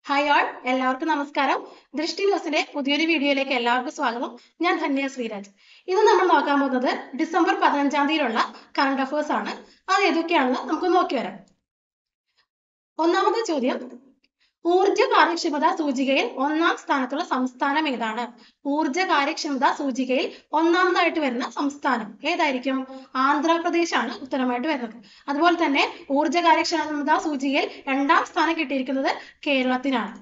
hi all എല്ലാവർക്കും നമസ്കാരം ദൃഷ്ടി ന്യൂസിന്റെ പുതിയൊരു വീഡിയോയിലേക്ക് എല്ലാവർക്കും സ്വാഗതം ഞാൻ ധന്യ ശ്രീരാജ് ഇന്ന് നമ്മൾ നോക്കാൻ പോകുന്നത് ഡിസംബർ പതിനഞ്ചാം തീയതിയിലുള്ള കറണ്ട് അഫേഴ്സ് ആണ് അത് ഏതൊക്കെയാണെന്ന് നമുക്ക് നോക്കി വരാം ഒന്നാമത്തെ ചോദ്യം ഊർജ കാര്യക്ഷമതാ സൂചികയിൽ ഒന്നാം സ്ഥാനത്തുള്ള സംസ്ഥാനം ഏതാണ് ഊർജ കാര്യക്ഷമതാ സൂചികയിൽ ഒന്നാമതായിട്ട് വരുന്ന സംസ്ഥാനം ഏതായിരിക്കും ആന്ധ്രാപ്രദേശ് ആണ് ഉത്തരമായിട്ട് വരുന്നത് അതുപോലെ തന്നെ ഊർജ കാര്യക്ഷമതാ സൂചികയിൽ രണ്ടാം സ്ഥാനം കിട്ടിയിരിക്കുന്നത് കേരളത്തിനാണ്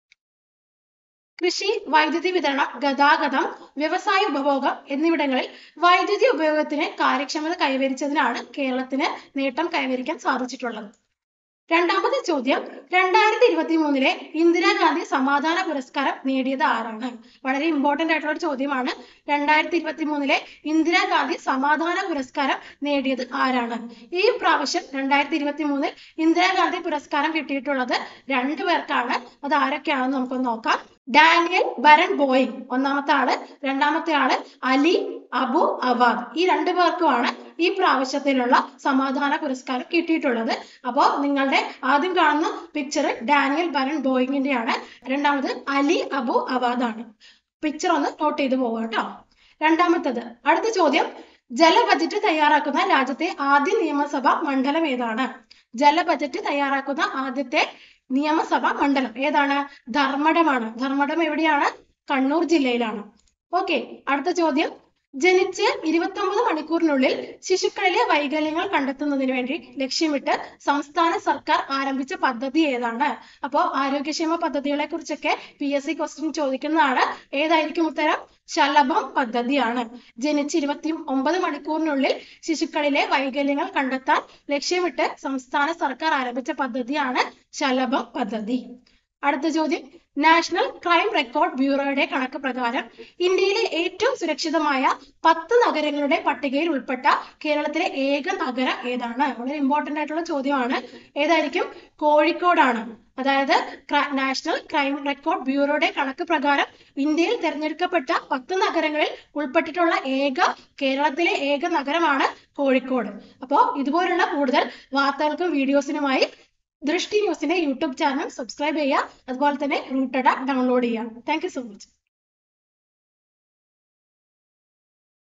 കൃഷി വൈദ്യുതി വിതരണം ഗതാഗതം വ്യവസായ ഉപഭോഗം എന്നിവിടങ്ങളിൽ വൈദ്യുതി ഉപയോഗത്തിന് കാര്യക്ഷമത കൈവരിച്ചതിനാണ് കേരളത്തിന് നേട്ടം കൈവരിക്കാൻ സാധിച്ചിട്ടുള്ളത് രണ്ടാമത്തെ ചോദ്യം രണ്ടായിരത്തി ഇരുപത്തി മൂന്നിലെ ഇന്ദിരാഗാന്ധി സമാധാന പുരസ്കാരം നേടിയത് ആരാണ് വളരെ ഇമ്പോർട്ടന്റ് ആയിട്ടുള്ള ഒരു ചോദ്യമാണ് രണ്ടായിരത്തി ഇരുപത്തി മൂന്നിലെ ഇന്ദിരാഗാന്ധി സമാധാന പുരസ്കാരം നേടിയത് ആരാണ് ഈ പ്രാവശ്യം രണ്ടായിരത്തി ഇരുപത്തി മൂന്നിൽ ഇന്ദിരാഗാന്ധി പുരസ്കാരം കിട്ടിയിട്ടുള്ളത് രണ്ടു പേർക്കാണ് അത് ആരൊക്കെയാണെന്ന് നമുക്കൊന്ന് നോക്കാം ഡാനിയൽ ബരൺ ബോയിങ് ഒന്നാമത്തെ ആള് രണ്ടാമത്തെ ആള് അലി അബു അവാദ് ഈ രണ്ടു പേർക്കുമാണ് ഈ പ്രാവശ്യത്തിലുള്ള സമാധാന പുരസ്കാരം കിട്ടിയിട്ടുള്ളത് അപ്പോൾ നിങ്ങളുടെ ആദ്യം കാണുന്ന പിക്ചർ ഡാനിയൽ ബരൺ ബോയിങ്ങിന്റെ ആണ് രണ്ടാമത് അലി അബു അവാദ് ആണ് പിക്ചർ ഒന്ന് നോട്ട് ചെയ്ത് പോവുക കേട്ടോ രണ്ടാമത്തത് അടുത്ത ചോദ്യം ജല ബജറ്റ് തയ്യാറാക്കുന്ന രാജ്യത്തെ ആദ്യ നിയമസഭാ മണ്ഡലം ഏതാണ് ജല ബജറ്റ് തയ്യാറാക്കുന്ന ആദ്യത്തെ നിയമസഭാ മണ്ഡലം ഏതാണ് ധർമ്മടമാണ് ധർമ്മടം എവിടെയാണ് കണ്ണൂർ ജില്ലയിലാണ് ഓക്കെ അടുത്ത ചോദ്യം ജനിച്ച് ഇരുപത്തൊമ്പത് മണിക്കൂറിനുള്ളിൽ ശിശുക്കളിലെ വൈകല്യങ്ങൾ കണ്ടെത്തുന്നതിന് വേണ്ടി ലക്ഷ്യമിട്ട് സംസ്ഥാന സർക്കാർ ആരംഭിച്ച പദ്ധതി ഏതാണ് അപ്പോൾ ആരോഗ്യക്ഷേമ പദ്ധതികളെ കുറിച്ചൊക്കെ പി എസ് സി ക്വസ്റ്റ്യൻ ചോദിക്കുന്നതാണ് ഏതായിരിക്കും ഉത്തരം ശലഭം പദ്ധതിയാണ് ജനിച്ച് ഇരുപത്തി ഒമ്പത് മണിക്കൂറിനുള്ളിൽ ശിശുക്കളിലെ വൈകല്യങ്ങൾ കണ്ടെത്താൻ ലക്ഷ്യമിട്ട് സംസ്ഥാന സർക്കാർ ആരംഭിച്ച പദ്ധതിയാണ് ശലഭം പദ്ധതി അടുത്ത ചോദ്യം നാഷണൽ ക്രൈം റെക്കോർഡ് ബ്യൂറോയുടെ കണക്ക് പ്രകാരം ഇന്ത്യയിലെ ഏറ്റവും സുരക്ഷിതമായ പത്ത് നഗരങ്ങളുടെ പട്ടികയിൽ ഉൾപ്പെട്ട കേരളത്തിലെ ഏക നഗരം ഏതാണ് വളരെ ഇമ്പോർട്ടന്റ് ആയിട്ടുള്ള ചോദ്യമാണ് ഏതായിരിക്കും കോഴിക്കോടാണ് അതായത് നാഷണൽ ക്രൈം റെക്കോർഡ് ബ്യൂറോയുടെ കണക്ക് പ്രകാരം ഇന്ത്യയിൽ തിരഞ്ഞെടുക്കപ്പെട്ട പത്ത് നഗരങ്ങളിൽ ഉൾപ്പെട്ടിട്ടുള്ള ഏക കേരളത്തിലെ ഏക നഗരമാണ് കോഴിക്കോട് അപ്പോൾ ഇതുപോലുള്ള കൂടുതൽ വാർത്തകൾക്കും വീഡിയോസിനുമായി ദൃഷ്ടി ന്യൂസിന്റെ യൂട്യൂബ് ചാനൽ സബ്സ്ക്രൈബ് ചെയ്യുക അതുപോലെ തന്നെ റൂട്ടഡ ഡൗൺലോഡ് ചെയ്യുക താങ്ക് സോ മച്ച്